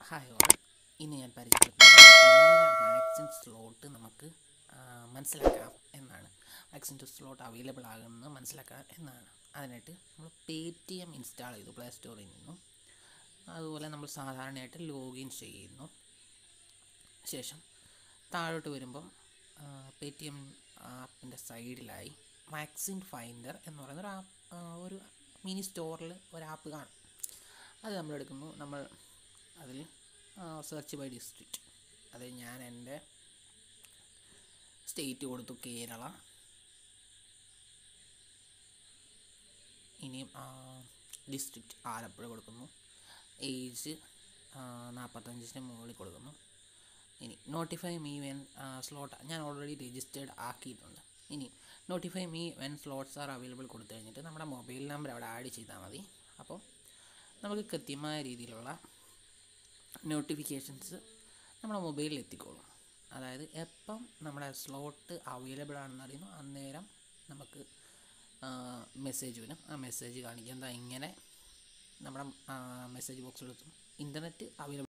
hi all ഇന്ന് ഞാൻ പരിചയപ്പെടുത്തുന്നത് എങ്ങനെ വാക്സിൻ സ്ലോട്ട് നമുക്ക് ആ, മനസ്സിലാക്കാം എന്നാണ് വാക്സിൻ സ്ലോട്ട് അവൈലബിൾ ആകുന്നത് മനസ്സിലാക്കാം എന്നാണ് അതിനായിട്ട് നമ്മൾ പേ ടി എം ഇൻസ്റ്റാൾ ചെയ്തു പ്ലേ സ്റ്റോറിൽ നിന്നും അതുപോലെ നമ്മൾ സാധാരണയായിട്ട് ലോഗിൻ ചെയ്യുന്നു ശേഷം താഴോട്ട് വരുമ്പം പേ ടി എം ആപ്പിൻ്റെ സൈഡിലായി വാക്സിൻ ഫൈൻഡർ എന്ന് പറയുന്ന ഒരു ആപ്പ് ഒരു മിനി സ്റ്റോറിൽ ഒരു ആപ്പ് കാണും അത് നമ്മൾ എടുക്കുന്നു നമ്മൾ അതിൽ സെർച്ച് ബൈ ഡിസ്ട്രിക്റ്റ് അത് ഞാൻ എൻ്റെ സ്റ്റേറ്റ് കൊടുത്തു കേരള ഇനിയും ഡിസ്ട്രിക്റ്റ് ആലപ്പുഴ കൊടുക്കുന്നു ഏജ് നാൽപ്പത്തഞ്ചിന് മുകളിൽ കൊടുക്കുന്നു ഇനി നോട്ടിഫൈ മീ വെൻ സ്ലോട്ട് ഞാൻ ഓൾറെഡി രജിസ്റ്റേർഡ് ആക്കിയിട്ടുണ്ട് ഇനി notify me when slots are available കൊടുത്തു കഴിഞ്ഞിട്ട് നമ്മുടെ മൊബൈൽ നമ്പർ അവിടെ ആഡ് ചെയ്താൽ മതി അപ്പോൾ നമുക്ക് കൃത്യമായ രീതിയിലുള്ള നോട്ടിഫിക്കേഷൻസ് നമ്മുടെ മൊബൈലിൽ എത്തിക്കോളും അതായത് എപ്പം നമ്മുടെ സ്ലോട്ട് അവൈലബിൾ ആണെന്ന് അറിയുന്നു അന്നേരം നമുക്ക് മെസ്സേജ് വരും ആ മെസ്സേജ് കാണിക്കുക എന്താ ഇങ്ങനെ നമ്മുടെ മെസ്സേജ് ബോക്സിലെത്തും ഇൻ്റർനെറ്റ് അവൈലബിൾ